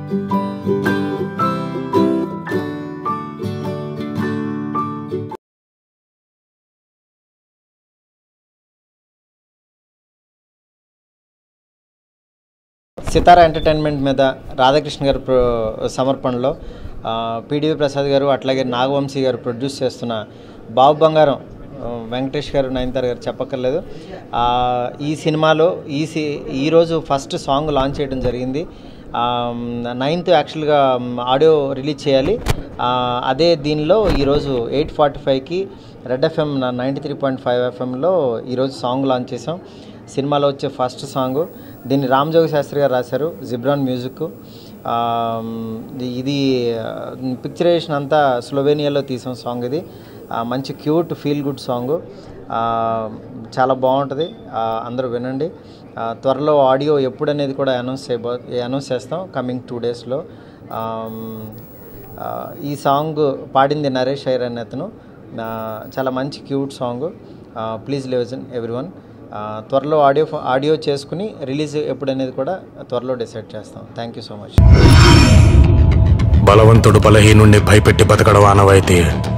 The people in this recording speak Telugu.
సితారా ఎంటర్టైన్మెంట్ మీద రాధాకృష్ణ గారు ప్రో- సమర్పణలో ఆ, పిడివి ప్రసాద్ గారు అట్లాగే నాగవంశీ గారు ప్రొడ్యూస్ చేస్తున్న బాబు బంగారం ఆ, వెంకటేష్ గారు నయనతార గారు చెప్పక్కర్లేదు ఆ, ఈ సినిమాలో ఈ సి ఈరోజు ఫస్ట్ సాంగ్ లాంచ్ చేయడం జరిగింది నైన్త్ యాక్చువల్గా ఆడియో రిలీజ్ చేయాలి ఆ, అదే దీనిలో ఈరోజు ఎయిట్ ఫార్టీ ఫైవ్కి red FM ninety three point five ఎఫ్ఎంలో ఈరోజు సాంగ్ లాంచ్ చేసాం సినిమాలో వచ్చే ఫస్ట్ సాంగ్ దీన్ని రామ్ జోగి శాస్త్రి గారు రాశారు జిబ్రాన్ మ్యూజిక్ ఆ, ఇది పిక్చరైజేషన్ అంతా స్లోవేనియాలో తీసాం సాంగ్ ఇది ఆ, మంచి క్యూట్ ఫీల్ గుడ్ సాంగ్ చాలా బాగుంటుంది ఆ, అందరూ వినండి ఆ, త్వరలో ఆడియో ఎప్పుడు అనేది కూడా అనౌన్స్ చేయబో అనౌన్స్ చేస్తాం కమింగ్ టూ డేస్లో ఈ సాంగ్ పాడింది నరేష్ అయ్యర్ అనే అతను ఆ, చాలా మంచి క్యూట్ సాంగ్ ప్లీజ్ లివజన్ ఎవ్రీ వన్ త్వరలో ఆడియో ఆడియో చేసుకుని రిలీజ్ ఎప్పుడు అనేది కూడా త్వరలో డిసైడ్ చేస్తాం థ్యాంక్ యూ సో మచ్ బలవంతుడు బలహీనుణ్ణి భయపెట్టి బతకడం ఆనవాయితీ